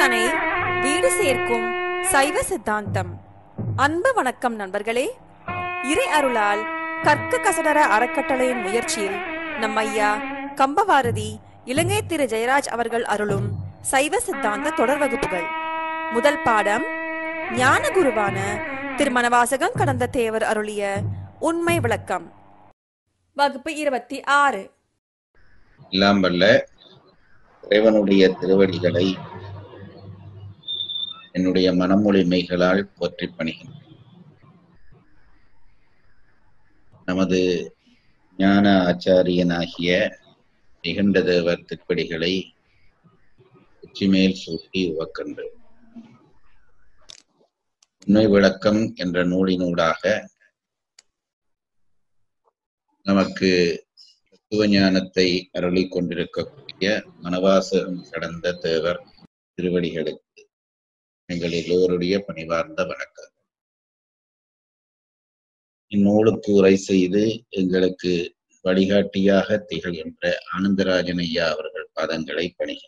தனை வீடு சேர்க்கும் சைவ சித்தாந்தம் அன்பு வணக்கம் நண்பர்களே இறை அருளால் கற்க கசடர அறக்கட்டளையின் முயற்சியில் நம் ஐயா கம்பவாரதி இலங்கை திரு ஜெயராஜ் அவர்கள் அருளும் சைவ சித்தாந்த தொடர் வகுப்புகள் முதல் பாடம் ஞான குருவான திருமணவாசகம் கடந்த தேவர் அருளிய உண்மை விளக்கம் வகுப்பு இருபத்தி ஆறு எல்லாம் வல்ல இறைவனுடைய திருவடிகளை என்னுடைய மனமொழிமைகளால் போற்றி பணிகின்றேன் நமது ஞான ஆச்சாரியனாகிய நிகண்டதேவர் திருப்படிகளை உச்சிமேல் சூட்டி உவக்கின்றேன் உண்மை விளக்கம் என்ற நூலினூடாக நமக்கு தத்துவ ஞானத்தை அருளி கொண்டிருக்கக்கூடிய மனவாசகம் கடந்த தேவர் திருவடிகளுக்கு எங்கள் எல்லோருடைய பணிவார்ந்த வணக்கம் இந்நூலுக்கு உரை செய்து எங்களுக்கு வழிகாட்டியாக திகழ்கின்ற ஆனந்தராஜன் ஐயா அவர்கள் பாதங்களை பணிகின்றனர்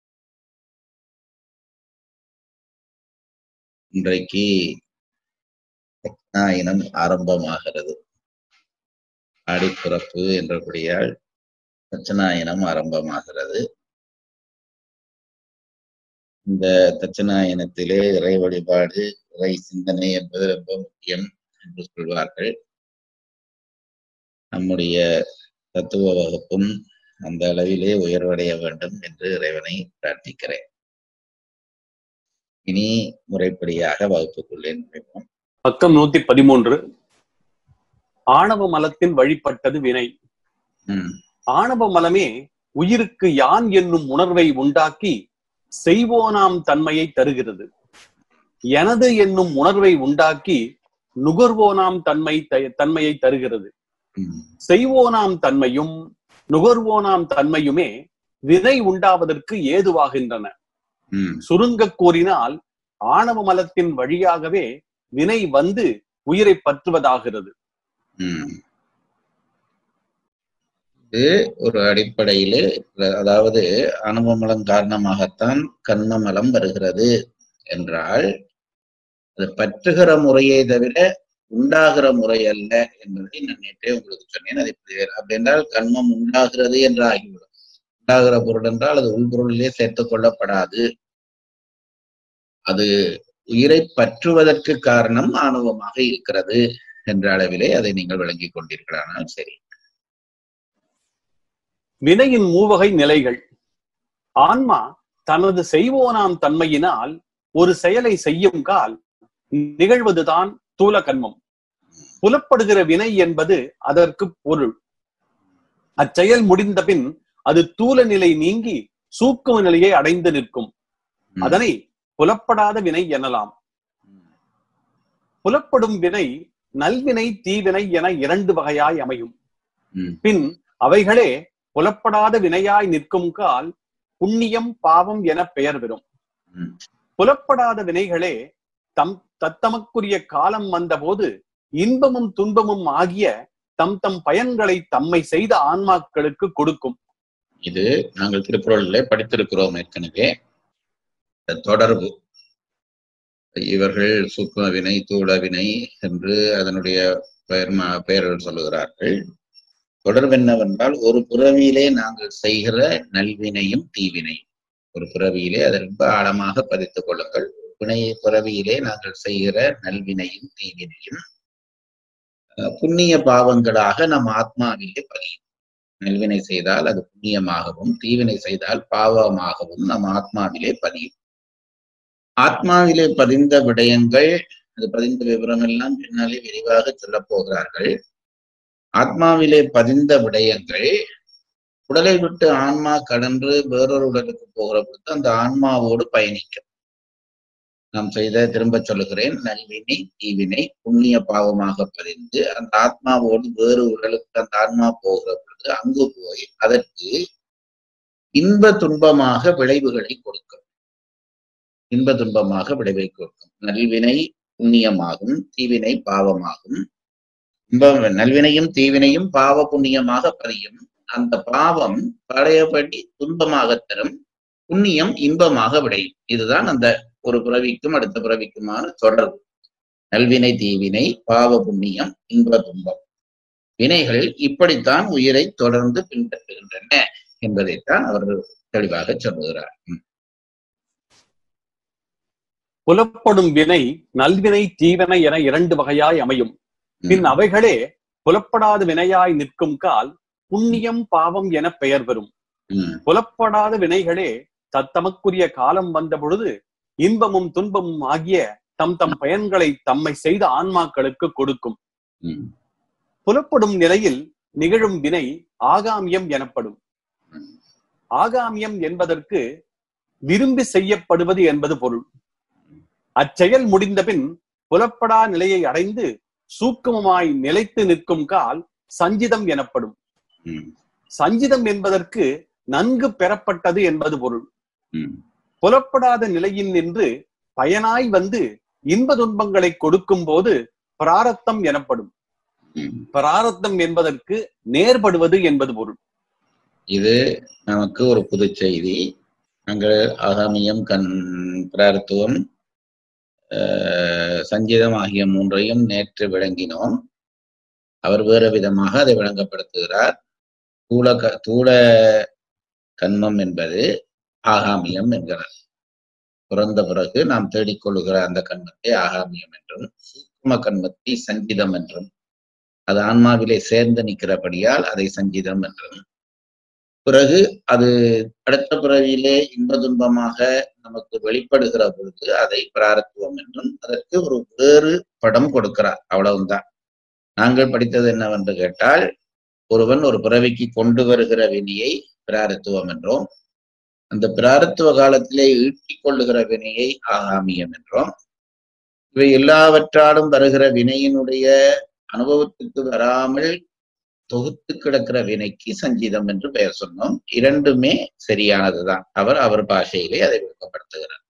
இன்றைக்கு இனம் ஆரம்பமாகிறது ஆடிப்பிறப்பு என்றபடியால் தட்சநாயனம் ஆரம்பமாகிறது இந்த தட்சநாயனத்திலே இறை வழிபாடு இறை சிந்தனை என்பது ரொம்ப முக்கியம் என்று சொல்வார்கள் நம்முடைய தத்துவ வகுப்பும் அந்த அளவிலே உயர்வடைய வேண்டும் என்று இறைவனை பிரார்த்திக்கிறேன் இனி முறைப்படியாக வகுப்புக்குள்ளே நுழைவோம் பக்கம் நூத்தி பதிமூன்று ஆணவ மலத்தின் வழிபட்டது வினை ம் ஆணவ மலமே உயிருக்கு யான் என்னும் உணர்வை உண்டாக்கி செய்வோனாம் தன்மையை தருகிறது எனது என்னும் உணர்வை உண்டாக்கி நுகர்வோனாம் தன்மை த- தன்மையை தருகிறது ம் செய்வோனாம் தன்மையும் நுகர்வோனாம் தன்மையுமே வினை உண்டாவதற்கு ஏதுவாகின்றன ம் சுருங்க கூறினால் ஆணவ மலத்தின் வழியாகவே வினை வந்து உயிரை பற்றுவதாகிறது ம். இது ஒரு அடிப்படையிலே அதாவது அனுபவமலம் காரணமாகத்தான் கர்மமலம் வருகிறது என்றால் அது பற்றுகிற முறையே தவிர உண்டாகிற முறை அல்ல என்பதை நான் நேற்றே உங்களுக்கு சொன்னேன் அதை புரியாது. அப்படி என்றால் கர்மம் உண்டாகிறது என்று ஆகிவிடும் உண்டாகிற பொருள் என்றால் அது உள்பொருளிலே சேர்த்துக் கொள்ளப்படாது அது உயிரை பற்றுவதற்கு காரணம் ஆணவமாக இருக்கிறது என்ற அளவிலே அதை நீங்கள் விளங்கிக் கொண்டீர்களானால் சரி வினையின் மூவகை நிலைகள் ஆன்மா தனது செய்வோனாம் தன்மையினால் ஒரு செயலை செய்யும் கால் நிகழ்வதுதான் தூல கண்மம் புலப்படுகிற வினை என்பது அதற்கு பொருள் அச்செயல் முடிந்த பின் அது தூல நிலை நீங்கி சூக்கும நிலையை அடைந்து நிற்கும் ம். அதனை புலப்படாத வினை எனலாம் புலப்படும் வினை நல்வினை தீவினை என இரண்டு வகையாய் அமையும் ம். பின் அவைகளே புலப்படாத வினையாய் நிற்கும் கால் புண்ணியம் பாவம் என பெயர் பெறும் ம். புலப்படாத வினைகளே தம் தத்தமக்குரிய காலம் வந்தபோது இன்பமும் துன்பமும் ஆகிய தம் தம் பயன்களை தம்மை செய்த ஆன்மாக்களுக்கு கொடுக்கும் இது நாங்கள் திருக்குறளிலே படித்திருக்கிறோம் ஏற்கனவே இந்த தொடர்பு இவர்கள் சூக்ம வினை தூள வினை என்று அதனுடைய பெயர் ம- பெயர்கள் சொல்லுகிறார்கள் தொடர்பு என்னவென்றால் ஒரு புறவியிலே நாங்கள் செய்கிற நல்வினையும் தீவினையும் ஒரு புறவியிலே அதை ரொம்ப ஆழமாக பதித்துக் கொள்ளுங்கள் வினை புறவியிலே நாங்கள் செய்கிற நல்வினையும் தீவினையும் அஹ், புண்ணிய பாவங்களாக நம் ஆத்மாவிலே பதியும் நல்வினை செய்தால் அது புண்ணியமாகவும் தீவினை செய்தால் பாவமாகவும் நம் ஆத்மாவிலே பதியும் ஆத்மாவிலே பதிந்த விடயங்கள் அது பதிந்த விவரம் எல்லாம் பின்னாலே விரிவாக சொல்லப் போகிறார்கள் ஆத்மாவிலே பதிந்த விடயங்கள் உடலை விட்டு ஆன்மா கடன்று வேறொரு உடலுக்கு போகிற பொழுது அந்த ஆன்மாவோடு பயணிக்கும் நாம் செய்த திரும்ப சொல்லுகிறேன் நல்வினை தீவினை புண்ணிய பாவமாக பதிந்து அந்த ஆத்மாவோடு வேறு உடலுக்கு அந்த ஆன்மா போகிற பொழுது அங்கு போய் அதற்கு இன்ப துன்பமாக விளைவுகளை கொடுக்கும் இன்ப துன்பமாக விளைவை கொடுக்கும் நல்வினை புண்ணியமாகும் தீவினை பாவமாகும் இன்ப நல்வினையும் தீவினையும் பாவ புண்ணியமாக பதியும் அந்த பாவம் பழையபடி துன்பமாக தரும் புண்ணியம் இன்பமாக விளையும் இதுதான் அந்த ஒரு பிறவிக்கும் அடுத்த பிறவிக்குமான தொடர்பு நல்வினை தீவினை பாவ புண்ணியம் இன்ப துன்பம் வினைகள் இப்படித்தான் உயிரை தொடர்ந்து பின்பற்றுகின்றன என்பதைத்தான் அவர் தெளிவாக சொல்லுகிறார் ம். புலப்படும் வினை நல்வினை தீவினை என இரண்டு வகையாய் அமையும் பின் அவைகளே புலப்படாத வினையாய் நிற்கும் கால் புண்ணியம் பாவம் என பெயர் பெறும் ம், புலப்படாத வினைகளே தத்தமக்குரிய காலம் வந்த பொழுது இன்பமும் துன்பமும் ஆகிய தம் தம் பயன்களை தம்மை செய்த ஆன்மாக்களுக்கு கொடுக்கும் ம், புலப்படும் நிலையில் நிகழும் வினை ஆகாமியம் எனப்படும் ம், ஆகாமியம் என்பதற்கு விரும்பி செய்யப்படுவது என்பது பொருள் அச்செயல் முடிந்தபின் புலப்படா நிலையை அடைந்து சூக்குமமாய் நிலைத்து நிற்கும் கால் சஞ்சிதம் எனப்படும் ம், சஞ்சிதம் என்பதற்கு நன்கு பெறப்பட்டது என்பது பொருள் ம், புலப்படாத நிலையில் நின்று பயனாய் வந்து இன்ப துன்பங்களை கொடுக்கும் போது பிராரத்தம் எனப்படும் ம். பிராரத்தம் என்பதற்கு நேர்படுவது என்பது பொருள் இது நமக்கு ஒரு புது செய்தி நாங்கள் ஆகாமியம் கண் பிரார்த்துவம் ஆஹ், சங்கீதம் ஆகிய மூன்றையும் நேற்று விளங்கினோம் அவர் வேறு விதமாக அதை விளங்கப்படுத்துகிறார் தூள க தூள கண்மம் என்பது ஆகாமியம் என்கிறார் பிறந்த பிறகு நாம் தேடிக்கொள்ளுகிற அந்த கண்மத்தை ஆகாமியம் என்றும் சூக்ம கண்மத்தை சஞ்சிதம் என்றும் அது ஆன்மாவிலே சேர்ந்து நிற்கிறபடியால் அதை சஞ்சிதம் என்றும் பிறகு அது அடுத்த பிறவியிலே இன்ப துன்பமாக நமக்கு வெளிப்படுகிற பொழுது அதை பிராரத்துவம் என்றும் அதற்கு ஒரு வேறு படம் கொடுக்கிறார் அவ்வளவுதான் நாங்கள் படித்தது என்னவென்று கேட்டால் ஒருவன் ஒரு பிறவிக்கு கொண்டு வருகிற வினியை பிராரத்துவம் என்றோம் அந்த பிராரத்துவ காலத்திலே ஈட்டிக் கொள்ளுகிற வினையை ஆகாமியம் என்றோம் இவை எல்லாவற்றாலும் வருகிற வினையினுடைய அனுபவத்துக்கு வராமல் தொகுத்து கிடக்கிற வினைக்கு சஞ்சீதம் என்று பெயர் சொன்னோம் இரண்டுமே சரியானதுதான் அவர் அவர் பாஷையிலே அதை விளக்கப்படுத்துகிறார்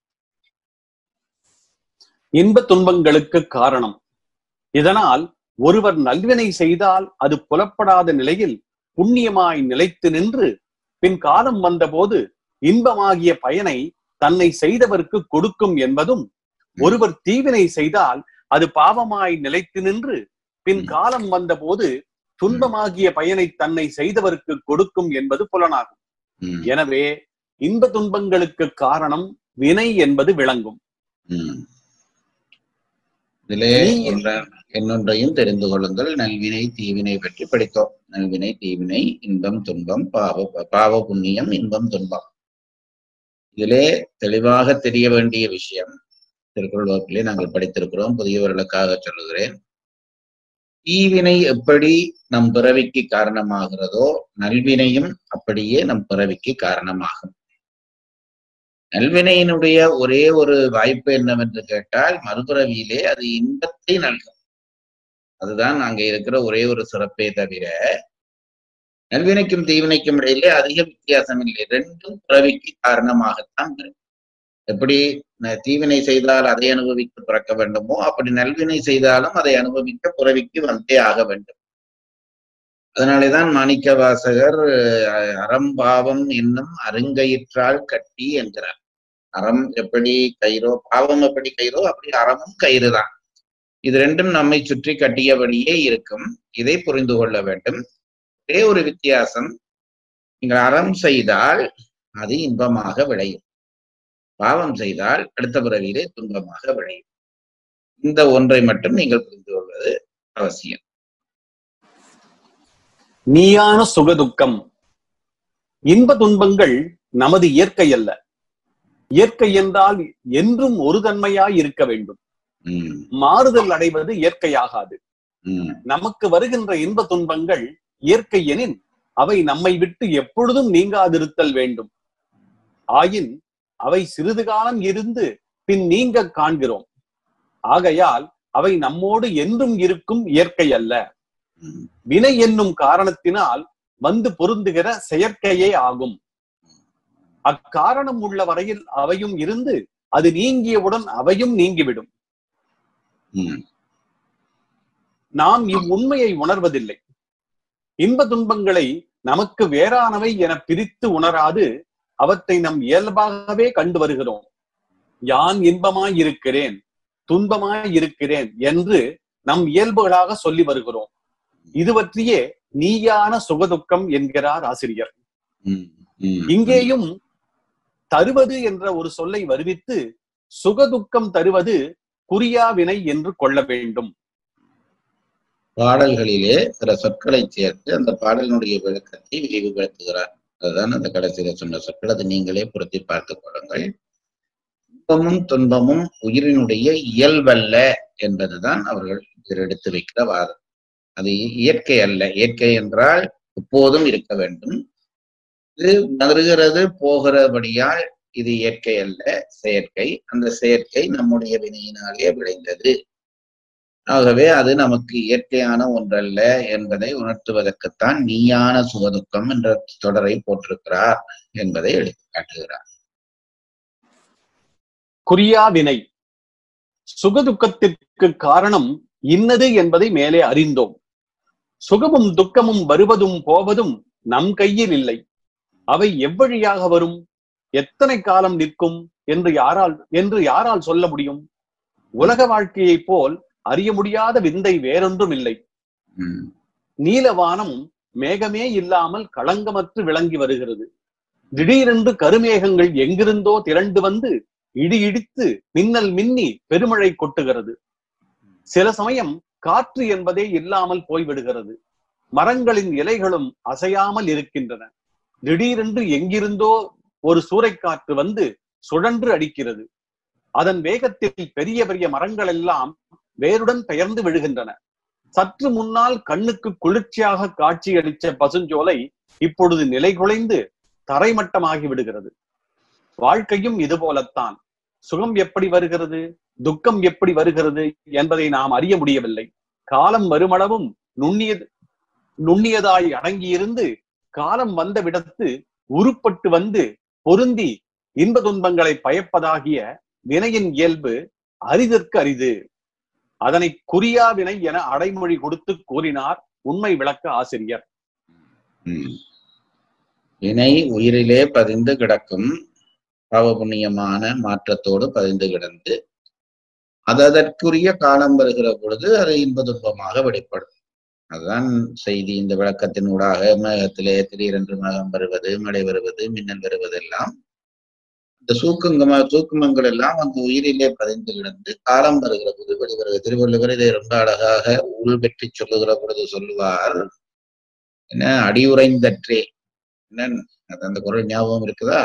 இன்ப துன்பங்களுக்கு காரணம் இதனால் ஒருவர் நல்வினை செய்தால் அது புலப்படாத நிலையில் புண்ணியமாய் நிலைத்து நின்று பின் காலம் வந்தபோது இன்பமாகிய பயனை தன்னை செய்தவருக்கு கொடுக்கும் என்பதும் ஒருவர் தீவினை செய்தால் அது பாவமாய் நிலைத்து நின்று பின் காலம் வந்தபோது துன்பமாகிய பயனை தன்னை செய்தவருக்கு கொடுக்கும் என்பது புலனாகும் ம், எனவே இன்ப துன்பங்களுக்கு காரணம் வினை என்பது விளங்கும் ம். இதிலே நீ- ஒன்ற- இன்னொன்றையும் தெரிந்து கொள்ளுங்கள் நல்வினை தீவினை பற்றி படித்தோம் நல்வினை தீவினை இன்பம் துன்பம் பாவ பாவ புண்ணியம் இன்பம் துன்பம் இதிலே தெளிவாக தெரிய வேண்டிய விஷயம் திருக்குறள் வகுப்பிலே நாங்கள் படித்திருக்கிறோம் புதியவர்களுக்காக சொல்லுகிறேன் தீவினை எப்படி நம் பிறவிக்கு காரணமாகிறதோ நல்வினையும் அப்படியே நம் பிறவிக்கு காரணமாகும் நல்வினையினுடைய ஒரே ஒரு வாய்ப்பு என்னவென்று கேட்டால் மறுபிறவியிலே அது இன்பத்தை நல்கும் அதுதான் அங்க இருக்கிற ஒரே ஒரு சிறப்பே தவிர நல்வினைக்கும் தீவினைக்கும் இடையிலே அதிக வித்தியாசம் இல்லை ரெண்டும் பிறவிக்கு காரணமாகத்தான் வரும் எப்படி ந- தீவினை செய்தால் அதை அனுபவிக்க பிறக்க வேண்டுமோ அப்படி நல்வினை செய்தாலும் அதை அனுபவிக்க பிறவிக்கு வந்தே ஆக வேண்டும் அதனாலேதான் மாணிக்க வாசகர் அஹ், அறம்பாவம் என்னும் அருங்கயிற்றால் கட்டி என்கிறார் அறம் எப்படி கயிறோ பாவம் எப்படி கயிறோ அப்படி அறமும் கயிறு தான் இது ரெண்டும் நம்மை சுற்றி கட்டியபடியே இருக்கும் இதை புரிந்து கொள்ள வேண்டும் ஒரே ஒரு வித்தியாசம் நீங்கள் அறம் செய்தால் அது இன்பமாக விளையும் பாவம் செய்தால் அடுத்த பிறவியிலே துன்பமாக விளையும் இந்த ஒன்றை மட்டும் நீங்கள் புரிந்து கொள்வது அவசியம் நீயான சுகதுக்கம் இன்ப துன்பங்கள் நமது இயற்கை அல்ல இயற்கை என்றால் என்றும் ஒரு தன்மையாய் இருக்க வேண்டும் உம் மாறுதல் அடைவது இயற்கையாகாது உம் நமக்கு வருகின்ற இன்ப துன்பங்கள் இயற்கை எனின் அவை நம்மை விட்டு எப்பொழுதும் நீங்காதிருத்தல் வேண்டும் ஆயின் அவை சிறிது காலம் இருந்து பின் நீங்க காண்கிறோம் ஆகையால் அவை நம்மோடு என்றும் இருக்கும் இயற்கை அல்ல உம் வினை என்னும் காரணத்தினால் வந்து பொருந்துகிற செயற்கையே ஆகும் அக்காரணம் உள்ள வரையில் அவையும் இருந்து அது நீங்கியவுடன் அவையும் நீங்கிவிடும் உம் நாம் இவ்வுண்மையை உணர்வதில்லை இன்ப துன்பங்களை நமக்கு வேறானவை என பிரித்து உணராது அவற்றை நம் இயல்பாகவே கண்டு வருகிறோம் யான் இன்பமாய் இருக்கிறேன் துன்பமாய் இருக்கிறேன் என்று நம் இயல்புகளாக சொல்லி வருகிறோம் இது பற்றியே நீயான சுகதுக்கம் என்கிறார் ஆசிரியர் ம், ம். இங்கேயும் தருவது என்ற ஒரு சொல்லை வருவித்து சுகதுக்கம் தருவது குறியா வினை என்று கொள்ள வேண்டும் பாடல்களிலே சில சொற்களை சேர்த்து அந்த பாடலினுடைய விளக்கத்தை விரிவுபடுத்துகிறார் அதுதான் அந்த கடைசியில சொன்ன சொற்கள் அதை நீங்களே பொருத்தி பார்த்துக் கொள்ளுங்கள் இன்பமும் துன்பமும் உயிரினுடைய இயல்பல்ல என்பதுதான் அவர்கள் இதில் எடுத்து வைக்கிற வாதம் அது இயற்கை அல்ல இயற்கை என்றால் எப்போதும் இருக்க வேண்டும் இது வருகிறது போகிறபடியால் இது இயற்கை அல்ல செயற்கை அந்த செயற்கை நம்முடைய வினையினாலே விளைந்தது ஆகவே அது நமக்கு இயற்கையான ஒன்றல்ல என்பதை உணர்த்துவதற்குத்தான் நீயான சுகதுக்கம் என்ற தொடரை போட்டிருக்கிறார் என்பதை எடுத்து காட்டுகிறார் குறியா வினை சுகதுக்கத்திற்கு காரணம் இன்னது என்பதை மேலே அறிந்தோம் சுகமும் துக்கமும் வருவதும் போவதும் நம் கையில் இல்லை அவை எவ்வழியாக வரும் எத்தனை காலம் நிற்கும் என்று யாரால் என்று யாரால் சொல்ல முடியும் உலக வாழ்க்கையைப் போல் அறிய முடியாத விந்தை வேறொன்றும் இல்லை உம் நீலவானம் மேகமே இல்லாமல் களங்கமற்று விளங்கி வருகிறது திடீரென்று கருமேகங்கள் எங்கிருந்தோ திரண்டு வந்து இடி இடித்து மின்னல் மின்னி பெருமழை கொட்டுகிறது சில சமயம் காற்று என்பதே இல்லாமல் போய்விடுகிறது மரங்களின் இலைகளும் அசையாமல் இருக்கின்றன திடீரென்று எங்கிருந்தோ ஒரு சூறைக்காற்று வந்து சுழன்று அடிக்கிறது அதன் வேகத்தில் பெரிய பெரிய மரங்கள் எல்லாம் வேருடன் பெயர்ந்து விழுகின்றன சற்று முன்னால் கண்ணுக்கு குளிர்ச்சியாக காட்சியளித்த பசுஞ்சோலை இப்பொழுது நிலைகுலைந்து தரைமட்டமாகி விடுகிறது வாழ்க்கையும் இது போலத்தான் சுகம் எப்படி வருகிறது துக்கம் எப்படி வருகிறது என்பதை நாம் அறிய முடியவில்லை காலம் வருமளவும் நுண்ணியது நுண்ணியதாய் அடங்கியிருந்து காலம் வந்த விடத்து உருப்பட்டு வந்து பொருந்தி இன்ப துன்பங்களை பயப்பதாகிய வினையின் இயல்பு அரிதற்கு அரிது அதனை குறியா வினை என அடைமொழி கொடுத்து கூறினார் உண்மை விளக்க ஆசிரியர் உம் வினை உயிரிலே பதிந்து கிடக்கும் பாவபுண்ணியமான மாற்றத்தோடு பதிந்து கிடந்து அது அதற்குரிய காலம் வருகிற பொழுது அது இன்ப துன்பமாக வெளிப்படும் அதுதான் செய்தி இந்த விளக்கத்தின் ஊடாக மேகத்திலே திடீரென்று மேகம் வருவது மழை வருவது மின்னல் வருவதெல்லாம் இந்த சூக்குங்கம சூக்குமங்கள் எல்லாம் அந்த உயிரிலே பதிந்து கிடந்து காலம் வருகிற பொழுது வெளிவருகிறது திருவள்ளுவர் இதை ரொம்ப அழகாக உள் பெற்றி சொல்லுகிற பொழுது சொல்லுவார் என்ன அடியுறைந்தற்றே என்ன அது அந்த குரல் ஞாபகம் இருக்குதா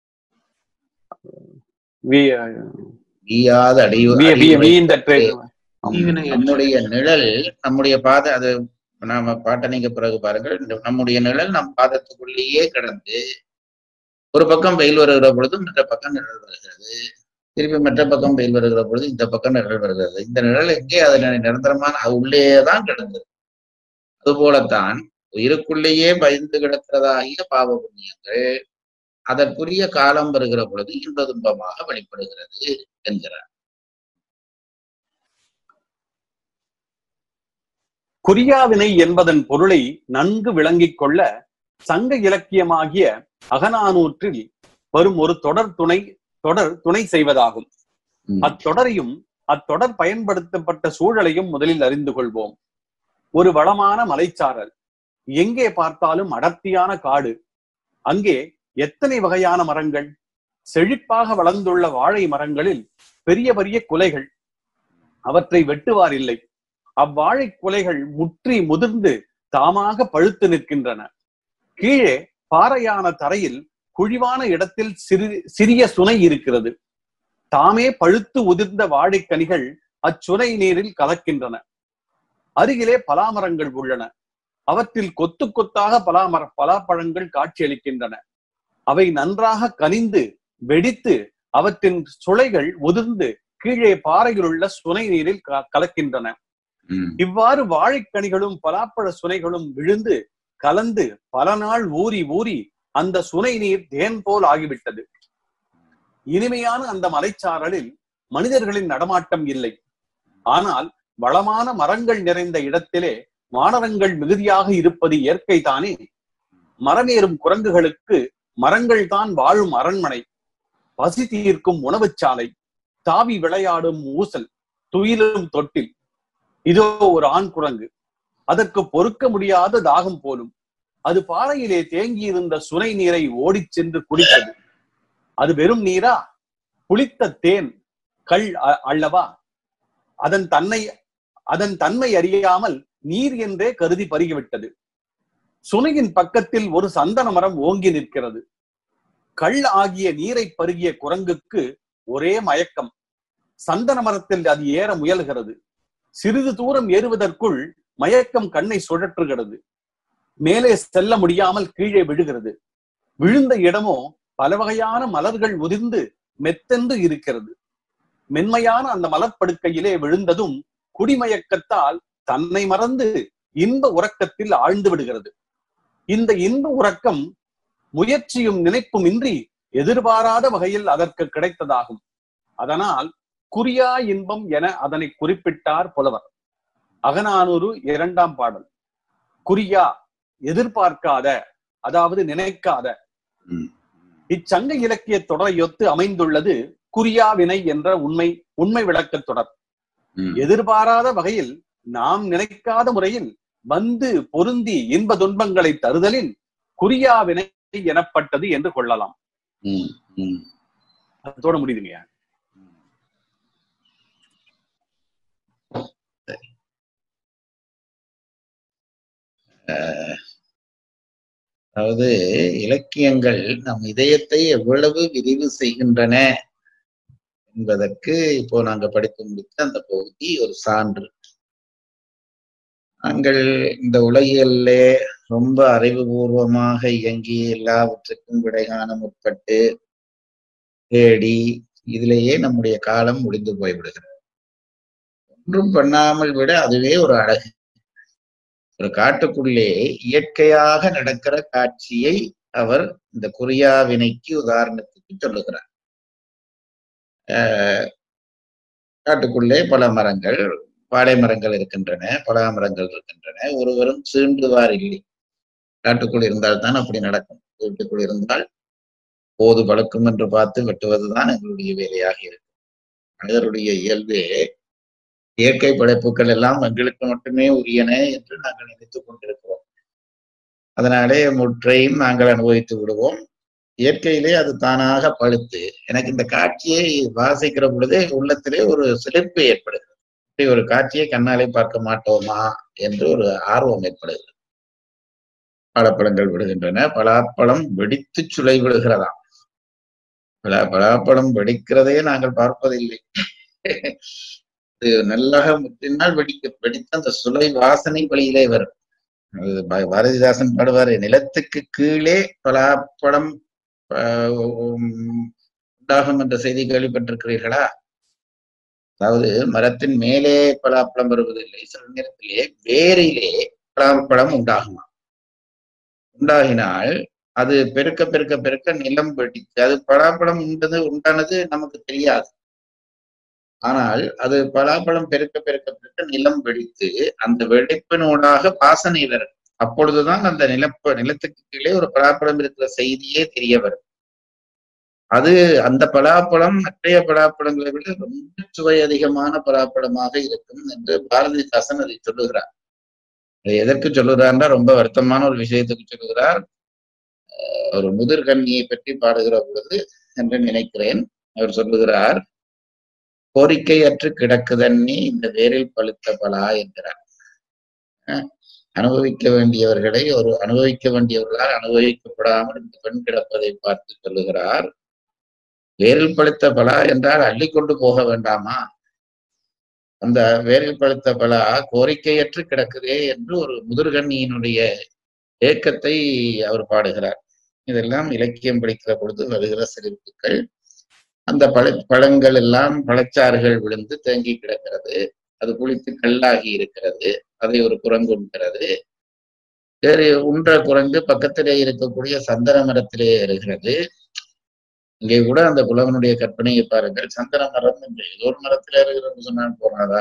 வி- வீயாத அடியு வி- வி- அடியுறை- வீந்தற்றே. நம்முடைய நிழல் நம்முடைய பாத அது நாம பாட்டை நீங்க பிறகு பாருங்கள் இந்த- நம்முடைய நிழல் நம் பாதத்துக்குள்ளேயே கிடந்து ஒரு பக்கம் வெயில் வருகிற பொழுது மற்ற பக்கம் நிழல் வருகிறது திருப்பி மற்ற பக்கம் வெயில் வருகிற பொழுது இந்த பக்கம் நிழல் வருகிறது இந்த நிழல் எங்கே அது நி- நிரந்தரமான அது உள்ளேயே தான் கிடந்தது அதுபோலத்தான் உயிருக்குள்ளேயே பயந்து கிடக்கிறதாகிய பாவ புண்ணியங்கள் அதற்குரிய காலம் வருகிற பொழுது இன்ப துன்பமாக வெளிப்படுகிறது என்கிறார் குறியாவினை என்பதன் பொருளை நன்கு விளங்கிக் கொள்ள சங்க இலக்கியமாகிய அகநானூற்றில் வரும் ஒரு தொடர் துணை தொடர் துணை செய்வதாகும் ம். அத்தொடரையும் அத்தொடர் பயன்படுத்தப்பட்ட சூழலையும் முதலில் அறிந்து கொள்வோம் ஒரு வளமான மலைச்சாரல் எங்கே பார்த்தாலும் அடர்த்தியான காடு அங்கே எத்தனை வகையான மரங்கள் செழிப்பாக வளர்ந்துள்ள வாழை மரங்களில் பெரிய பெரிய குலைகள் அவற்றை வெட்டுவார் இல்லை அவ்வாழை குலைகள் முற்றி முதிர்ந்து தாமாக பழுத்து நிற்கின்றன கீழே பாறையான தரையில் குழிவான இடத்தில் சிறு சிறிய சுனை இருக்கிறது தாமே பழுத்து உதிர்ந்த வாழைக்கனிகள் அச்சுனை நீரில் கலக்கின்றன அருகிலே பலாமரங்கள் உள்ளன அவற்றில் கொத்து கொத்தாக பலாமர பலாப்பழங்கள் காட்சியளிக்கின்றன அவை நன்றாக கனிந்து வெடித்து அவற்றின் சுளைகள் உதிர்ந்து கீழே பாறையில் உள்ள சுனை நீரில் க- கலக்கின்றன ம். இவ்வாறு வாழைக்கனிகளும் பலாப்பழ சுனைகளும் விழுந்து கலந்து பல நாள் ஊறி ஊறி அந்த சுனை நீர் தேன் போல் ஆகிவிட்டது இனிமையான அந்த மலைச்சாரலில் மனிதர்களின் நடமாட்டம் இல்லை ஆனால் வளமான மரங்கள் நிறைந்த இடத்திலே வானரங்கள் மிகுதியாக இருப்பது இயற்கை தானே மரமேறும் குரங்குகளுக்கு மரங்கள் தான் வாழும் அரண்மனை பசி தீர்க்கும் உணவுச் சாலை தாவி விளையாடும் ஊசல் துயிலும் தொட்டில் இதோ ஒரு ஆண் குரங்கு அதற்கு பொறுக்க முடியாத தாகம் போலும் அது பாறையிலே தேங்கியிருந்த சுனை நீரை ஓடிச் சென்று குடித்தது அது வெறும் நீரா புளித்த தேன் கள் அ- அல்லவா அதன் தன்னை அதன் தன்மை அறியாமல் நீர் என்றே கருதி பருகிவிட்டது சுனையின் பக்கத்தில் ஒரு சந்தன மரம் ஓங்கி நிற்கிறது கள் ஆகிய நீரை பருகிய குரங்குக்கு ஒரே மயக்கம் சந்தன மரத்தில் அது ஏற முயல்கிறது சிறிது தூரம் ஏறுவதற்குள் மயக்கம் கண்ணை சுழற்றுகிறது மேலே செல்ல முடியாமல் கீழே விழுகிறது விழுந்த இடமோ பல வகையான மலர்கள் உதிர்ந்து மெத்தென்று இருக்கிறது மென்மையான அந்த மலர்ப்படுக்கையிலே விழுந்ததும் குடிமயக்கத்தால் தன்னை மறந்து இன்ப உறக்கத்தில் ஆழ்ந்து விடுகிறது இந்த இன்ப உறக்கம் முயற்சியும் நினைப்பும் இன்றி எதிர்பாராத வகையில் அதற்கு கிடைத்ததாகும் அதனால் குறியா இன்பம் என அதனை குறிப்பிட்டார் புலவர் அகநானூறு இரண்டாம் பாடல் குறியா எதிர்பார்க்காத அதாவது நினைக்காத ம். இச்சங்க இலக்கிய தொடரையொத்து அமைந்துள்ளது குறியா வினை என்ற உண்மை உண்மை விளக்கத் தொடர் ம். எதிர்பாராத வகையில் நாம் நினைக்காத முறையில் வந்து பொருந்தி இன்ப துன்பங்களை தருதலின் குறியா வினை எனப்பட்டது என்று கொள்ளலாம் ம். ம். அதோட முடியுதுங்கய்யா அதாவது இலக்கியங்கள் நம் இதயத்தை எவ்வளவு விரிவு செய்கின்றன என்பதற்கு இப்போ நாங்க படித்து முடித்த அந்த பகுதி ஒரு சான்று நாங்கள் இந்த உலகிலே ரொம்ப அறிவுபூர்வமாக இயங்கி எல்லாவற்றுக்கும் விடை காண முற்பட்டு தேடி இதிலேயே நம்முடைய காலம் முடிந்து போய்விடுகிறது ஒன்றும் பண்ணாமல் விட அதுவே ஒரு அழகு ஒரு காட்டுக்குள்ளே இயற்கையாக நடக்கிற காட்சியை அவர் இந்த குறியா வினைக்கு உதாரணத்துக்கு சொல்லுகிறார் ஆஹ் காட்டுக்குள்ளே பல மரங்கள் வாழை மரங்கள் இருக்கின்றன பலா மரங்கள் இருக்கின்றன ஒருவரும் சீண்டுவார் இல்லை காட்டுக்குள் இருந்தால் தான் அப்படி நடக்கும் வீட்டுக்குள் இருந்தால் போது பழக்கும் என்று பார்த்து வெட்டுவதுதான் எங்களுடைய வேலையாக இருக்கும் மனிதருடைய இயல்பே இயற்கை படைப்புகள் எல்லாம் எங்களுக்கு மட்டுமே உரியன என்று நாங்கள் நினைத்துக் கொண்டிருக்கிறோம் அதனாலே முற்றையும் நாங்கள் அனுபவித்து விடுவோம் இயற்கையிலே அது தானாக பழுத்து எனக்கு இந்த காட்சியை வாசிக்கிற பொழுதே உள்ளத்திலே ஒரு சிலிர்ப்பு ஏற்படுகிறது இப்படி ஒரு காட்சியை கண்ணாலே பார்க்க மாட்டோமா என்று ஒரு ஆர்வம் ஏற்படுகிறது பழப்பழங்கள் விடுகின்றன பலாப்பழம் வெடித்து சுளை விடுகிறதாம் பலா பலாப்பழம் வெடிக்கிறதே நாங்கள் பார்ப்பதில்லை இது நல்லாக முற்றினால் வெடிக்க வெடித்த அந்த சுளை வாசனை வழியிலே வரும் அது பா- பாரதிதாசன் பாடுவாரு நிலத்துக்கு கீழே பலாப்பழம் ஆஹ், உம், உண்டாகும் என்ற செய்தி கேள்விப்பட்டிருக்கிறீர்களா அதாவது மரத்தின் மேலே பலாப்பழம் வருவதில்லை சில நேரத்திலே வேரிலே பலாப்பழம் உண்டாகுமா உண்டாகினால் அது பெருக்க பெருக்க பெருக்க நிலம் வெடித்து அது பலாப்பழம் உண்டது உண்டானது நமக்கு தெரியாது ஆனால் அது பலாப்பழம் பெருக்க பெருக்க பெருக்க நிலம் வெடித்து அந்த வெடிப்பினூடாக வாசனை வரும் அப்பொழுதுதான் அந்த நிலப்ப நிலத்துக்கு கீழே ஒரு பலாப்பழம் இருக்கிற செய்தியே தெரிய வரும் அது அந்த பலாப்பழம் மற்றைய பலாப்பழங்களை விட ரொம்ப சுவை அதிகமான பலாப்பழமாக இருக்கும் என்று பாரதிதாசன் அதை சொல்லுகிறார் அதை எதற்கு சொல்லுகிறார்னா ரொம்ப வருத்தமான ஒரு விஷயத்துக்கு சொல்லுகிறார் அஹ் ஒரு முதிர்கண்ணியை பற்றி பாடுகிற பொழுது என்று நினைக்கிறேன் அவர் சொல்லுகிறார் கோரிக்கையற்று கிடக்குதன்னி இந்த வேரில் பழுத்த பலா என்கிறார் அஹ் அனுபவிக்க வேண்டியவர்களை ஒரு அனுபவிக்க வேண்டியவர்களால் அனுபவிக்கப்படாமல் இந்த பெண் கிடப்பதை பார்த்து சொல்லுகிறார் வேரில் பழுத்த பலா என்றால் அள்ளிக்கொண்டு போக வேண்டாமா அந்த வேரில் பழுத்த பலா கோரிக்கையற்று கிடக்குதே என்று ஒரு முதிர்கண்ணியினுடைய ஏக்கத்தை அவர் பாடுகிறார் இதெல்லாம் இலக்கியம் படிக்கிற பொழுது வருகிற சிரிப்புகள் அந்த பழ பழங்கள் எல்லாம் பழச்சாறுகள் விழுந்து தேங்கி கிடக்கிறது அது குளித்து கல்லாகி இருக்கிறது அதை ஒரு குரங்கு உண்கிறது வேறு உண்ற குரங்கு பக்கத்திலே இருக்கக்கூடிய சந்தன மரத்திலே ஏறுகிறது இங்கே கூட அந்த புலவனுடைய கற்பனையை பாருங்கள் சந்தன மரம் என்று ஏதோ ஒரு மரத்தில் ஏறுகிறன்னு சொன்னால் போனாதா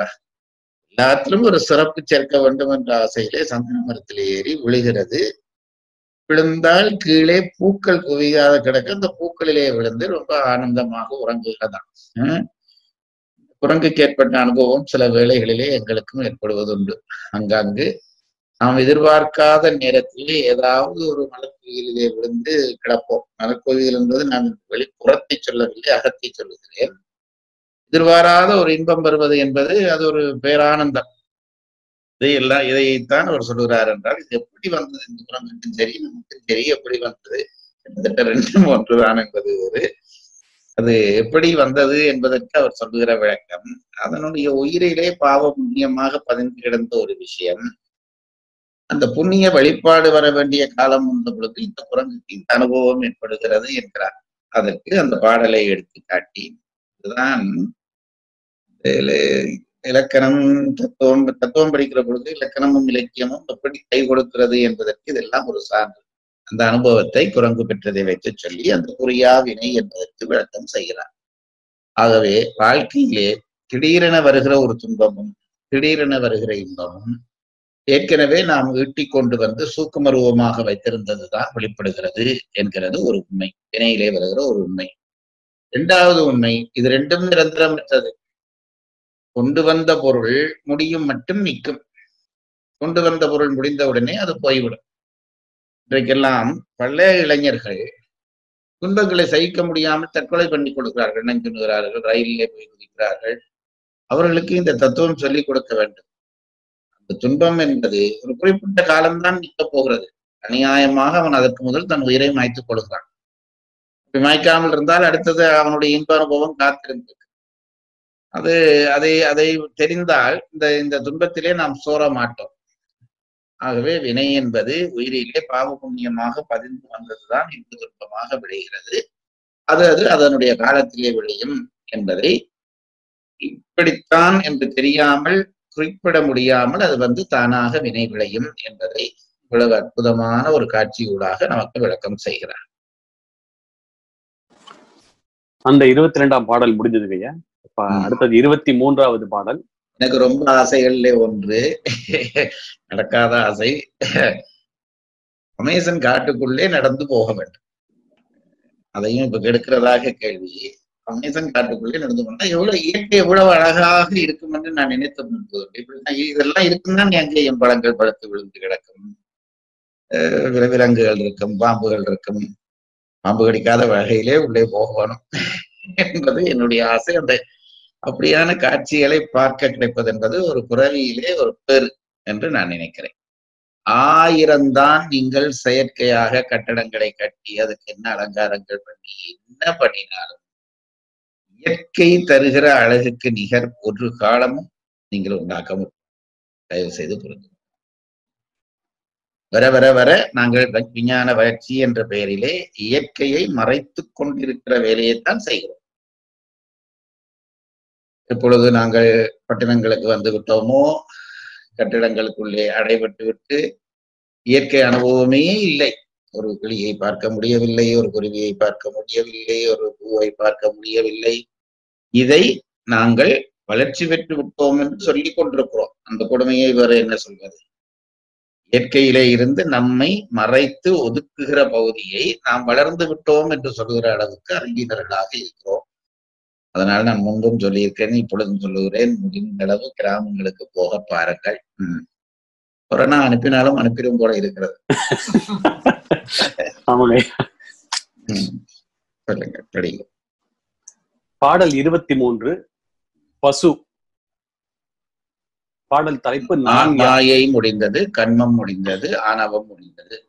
எல்லாத்திலும் ஒரு சிறப்பு சேர்க்க வேண்டும் என்ற ஆசையிலே சந்தன மரத்திலே ஏறி விழுகிறது விழுந்தால் கீழே பூக்கள் குவியாத கிடக்க அந்த பூக்களிலே விழுந்து ரொம்ப ஆனந்தமாக உறங்குகிறதாம் உம் குரங்குக்கு ஏற்பட்ட அனுபவம் சில வேளைகளிலே எங்களுக்கும் ஏற்படுவதுண்டு அங்காங்கு நாம் எதிர்பார்க்காத நேரத்திலே ஏதாவது ஒரு மலர்கோவிலிலே விழுந்து கிடப்போம் மலர்கோவில் என்பது நான் வெளிப்புறத்தை சொல்லவில்லை அகத்தை சொல்லுகிறேன் எதிர்பாராத ஒரு இன்பம் வருவது என்பது அது ஒரு பேரானந்தம் இதையெல்லாம் இதைத்தான் அவர் சொல்லுகிறார் என்றால் இது எப்படி வந்தது இந்த குரங்குக்கும் சரி நமக்கும் சரி எப்படி வந்தது கிட்டத்தட்ட ரெண்டும் ஒன்றுதான் என்பது ஒரு அது எப்படி வந்தது என்பதற்கு அவர் சொல்லுகிற விளக்கம் அதனுடைய உயிரிலே பாவ புண்ணியமாக பதிந்து கிடந்த ஒரு விஷயம் அந்த புண்ணிய வழிபாடு வர வேண்டிய காலம் வந்த பொழுது இந்த குரங்குக்கு இந்த அனுபவம் ஏற்படுகிறது என்கிறார் அதற்கு அந்த பாடலை எடுத்து காட்டி இதுதான் இல- இலக்கணம் தத்துவம் தத்துவம் படிக்கிற பொழுது இலக்கணமும் இலக்கியமும் எப்படி கை கொடுக்கிறது என்பதற்கு இதெல்லாம் ஒரு சான்று அந்த அனுபவத்தை குரங்கு பெற்றதை வைத்து சொல்லி அந்த புரியா வினை என்பதற்கு விளக்கம் செய்கிறார் ஆகவே வாழ்க்கையிலே திடீரென வருகிற ஒரு துன்பமும் திடீரென வருகிற இன்பமும் ஏற்கனவே நாம் ஈட்டிக் கொண்டு வந்து சூக்குமருவமாக வைத்திருந்ததுதான் வெளிப்படுகிறது என்கிறது ஒரு உண்மை வினையிலே வருகிற ஒரு உண்மை இரண்டாவது உண்மை இது ரெண்டும் நிரந்தரமற்றது கொண்டு வந்த பொருள் முடியும் மட்டும் நிற்கும் கொண்டு வந்த பொருள் முடிந்தவுடனே அது போய்விடும் இன்றைக்கெல்லாம் பல இளைஞர்கள் துன்பங்களை சகிக்க முடியாமல் தற்கொலை பண்ணி கொடுக்கிறார்கள் நஞ்சுணுகிறார்கள் ரயிலிலே போய் குதிக்கிறார்கள் அவர்களுக்கு இந்த தத்துவம் சொல்லிக் கொடுக்க வேண்டும் அந்த துன்பம் என்பது ஒரு குறிப்பிட்ட காலம்தான் நிற்கப் போகிறது அநியாயமாக அவன் அதற்கு முதல் தன் உயிரை மாய்த்துக் கொள்கிறான் அப்படி மாய்க்காமல் இருந்தால் அடுத்தது அவனுடைய இன்ப அனுபவம் காத்திருந்தது அது அதை அதை தெரிந்தால் இந்த இந்த துன்பத்திலே நாம் சோர மாட்டோம் ஆகவே வினை என்பது உயிரிலே பாவ புண்ணியமாக பதிந்து வந்ததுதான் இன்ப துன்பமாக விளைகிறது அது அது அதனுடைய காலத்திலே விளையும் என்பதை இப்படித்தான் என்று தெரியாமல் குறிப்பிட முடியாமல் அது வந்து தானாக வினை விளையும் என்பதை இவ்வளவு அற்புதமான ஒரு காட்சியூடாக நமக்கு விளக்கம் செய்கிறார் அந்த இருபத்தி ரெண்டாம் பாடல் முடிஞ்சது ஐயா இப்ப ம். அடுத்தது இருபத்தி மூன்றாவது பாடல் எனக்கு ரொம்ப ஆசைகள்ல ஒன்று நடக்காத ஆசை அமேசன் காட்டுக்குள்ளே நடந்து போக வேண்டும் அதையும் இப்ப கெடுக்கிறதாக கேள்வி அமேசன் காட்டுக்குள்ளே நடந்து போனா எவ்வளவு இயற்கை எவ்வளவு அழகாக இருக்கும் என்று நான் நினைத்து முன்பு இப்படிதான் இதெல்லாம் இருக்குன்னா அங்கே என் பழங்கள் பழுத்து விழுந்து கிடக்கும் அஹ் வில- விலங்குகள் இருக்கும் பாம்புகள் இருக்கும் பாம்பு கடிக்காத வகையிலே உள்ளே போகணும் என்பது என்னுடைய ஆசை அந்த அப்படியான காட்சிகளை பார்க்க கிடைப்பது என்பது ஒரு புறவியிலே ஒரு பேர் என்று நான் நினைக்கிறேன் ஆயிரம்தான் நீங்கள் செயற்கையாக கட்டடங்களை கட்டி அதுக்கு என்ன அலங்காரங்கள் பண்ணி என்ன பண்ணினாலும் இயற்கை தருகிற அழகுக்கு நிகர் ஒரு காலமும் நீங்கள் உண்டாக்க முடியும் தயவு செய்து புரிந்து வர வர வர நாங்கள் வி- விஞ்ஞான வளர்ச்சி என்ற பெயரிலே இயற்கையை மறைத்துக் கொண்டிருக்கிற வேலையைத்தான் செய்கிறோம் எப்பொழுது நாங்கள் பட்டணங்களுக்கு வந்து விட்டோமோ கட்டிடங்களுக்குள்ளே அடைபட்டு விட்டு இயற்கை அனுபவமே இல்லை ஒரு கிளியை பார்க்க முடியவில்லை ஒரு குருவியை பார்க்க முடியவில்லை ஒரு பூவை பார்க்க முடியவில்லை இதை நாங்கள் வளர்ச்சி பெற்று விட்டோம் என்று சொல்லிக் கொண்டிருக்கிறோம் அந்த கொடுமையை வேற என்ன சொல்வது இயற்கையிலே இருந்து நம்மை மறைத்து ஒதுக்குகிற பகுதியை நாம் வளர்ந்து விட்டோம் என்று சொல்கிற அளவுக்கு அறிஞர்களாக இருக்கிறோம் அதனால் நான் முன்பும் சொல்லியிருக்கேன் இப்பொழுதும் சொல்லுகிறேன் முடிந்த அளவு கிராமங்களுக்கு போக பாருங்கள் ம். கொரோனா அனுப்பினாலும் அனுப்பிடும் போல இருக்கிறது ஆமாங்க ம். சொல்லுங்க படிங்க பாடல் இருபத்தி மூன்று பசு பாடல் தலைப்பு ஆ- நான் யார்? மாயை முடிந்தது கண்மம் முடிந்தது ஆணவம் முடிந்தது